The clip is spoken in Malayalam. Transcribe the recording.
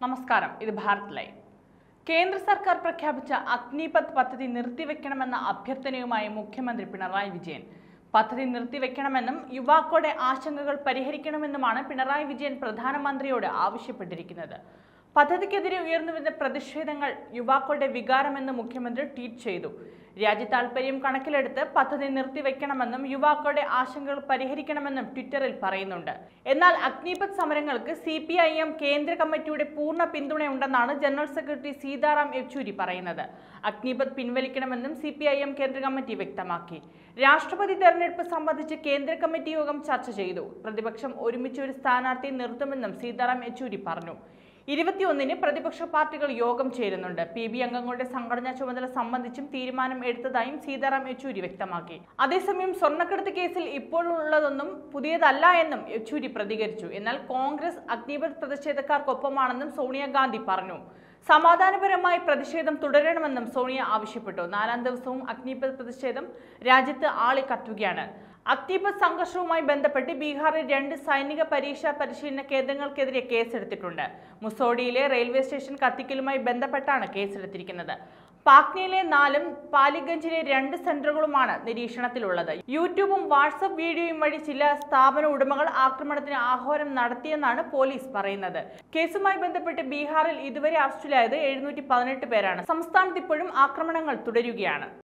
നമസ്കാരം ഇത് ഭാരത് ലൈവ് കേന്ദ്ര സർക്കാർ പ്രഖ്യാപിച്ച അഗ്നിപത് പദ്ധതി നിർത്തിവെക്കണമെന്ന അഭ്യർത്ഥനയുമായി മുഖ്യമന്ത്രി പിണറായി വിജയൻ പദ്ധതി നിർത്തിവെക്കണമെന്നും യുവാക്കളുടെ ആശങ്കകൾ പരിഹരിക്കണമെന്നുമാണ് പിണറായി വിജയൻ പ്രധാനമന്ത്രിയോട് ആവശ്യപ്പെട്ടിരിക്കുന്നത് പദ്ധതിക്കെതിരെ ഉയർന്നുവരുന്ന പ്രതിഷേധങ്ങൾ യുവാക്കളുടെ വികാരമെന്ന് മുഖ്യമന്ത്രി ട്വീറ്റ് ചെയ്തു രാജ്യ താൽപര്യം കണക്കിലെടുത്ത് പദ്ധതി നിർത്തിവെക്കണമെന്നും യുവാക്കളുടെ ആശങ്കകൾ പരിഹരിക്കണമെന്നും ട്വിറ്ററിൽ പറയുന്നുണ്ട് എന്നാൽ അഗ്നിപത് സമരങ്ങൾക്ക് സി പി ഐ എം കേന്ദ്ര കമ്മിറ്റിയുടെ പൂർണ്ണ പിന്തുണയുണ്ടെന്നാണ് ജനറൽ സെക്രട്ടറി സീതാറാം യെച്ചൂരി പറയുന്നത് അഗ്നിപത് പിൻവലിക്കണമെന്നും സി പി ഐ എം കേന്ദ്ര കമ്മിറ്റി വ്യക്തമാക്കി രാഷ്ട്രപതി തെരഞ്ഞെടുപ്പ് സംബന്ധിച്ച് കേന്ദ്ര കമ്മിറ്റി യോഗം ചർച്ച ചെയ്തു പ്രതിപക്ഷം ഒരുമിച്ച് ഒരു സ്ഥാനാർത്ഥിയെ നിർത്തുമെന്നും സീതാറാം യെച്ചൂരി പറഞ്ഞു ഇരുപത്തിയൊന്നിന് പ്രതിപക്ഷ പാർട്ടികൾ യോഗം ചേരുന്നുണ്ട് പി ബി അംഗങ്ങളുടെ സംഘടനാ ചുമതല സംബന്ധിച്ചും തീരുമാനം എടുത്തതായും സീതാറാം യെച്ചൂരി വ്യക്തമാക്കി അതേസമയം സ്വർണ്ണക്കടത്ത് കേസിൽ ഇപ്പോഴുള്ളതൊന്നും പുതിയതല്ല എന്നും യെച്ചൂരി പ്രതികരിച്ചു എന്നാൽ കോൺഗ്രസ് അഗ്നിപത് പ്രതിഷേധക്കാർക്കൊപ്പമാണെന്നും സോണിയാഗാന്ധി പറഞ്ഞു സമാധാനപരമായി പ്രതിഷേധം തുടരണമെന്നും സോണിയ ആവശ്യപ്പെട്ടു നാലാം ദിവസവും അഗ്നിപത് പ്രതിഷേധം രാജ്യത്ത് ആളിക്കത്തുകയാണ് അഗ്നിപത് സംഘർഷവുമായി ബന്ധപ്പെട്ട് ബീഹാറിൽ രണ്ട് സൈനിക പരീക്ഷാ പരിശീലന കേന്ദ്രങ്ങൾക്കെതിരെ കേസെടുത്തിട്ടുണ്ട് മുസോഡിയിലെ റെയിൽവേ സ്റ്റേഷൻ കത്തിക്കലുമായി ബന്ധപ്പെട്ടാണ് കേസെടുത്തിരിക്കുന്നത് പാറ്റ്നയിലെ നാലും പാലിഗഞ്ചിലെ രണ്ട് സെന്ററുകളുമാണ് നിരീക്ഷണത്തിലുള്ളത് യൂട്യൂബും വാട്സപ്പ് വീഡിയോയും വഴി ചില സ്ഥാപന ഉടമകൾ ആക്രമണത്തിന് ആഹ്വാനം നടത്തിയെന്നാണ് പോലീസ് പറയുന്നത് കേസുമായി ബന്ധപ്പെട്ട് ബീഹാറിൽ ഇതുവരെ അറസ്റ്റിലായത് എഴുന്നൂറ്റി പതിനെട്ട് പേരാണ് സംസ്ഥാനത്ത് ഇപ്പോഴും ആക്രമണങ്ങൾ തുടരുകയാണ്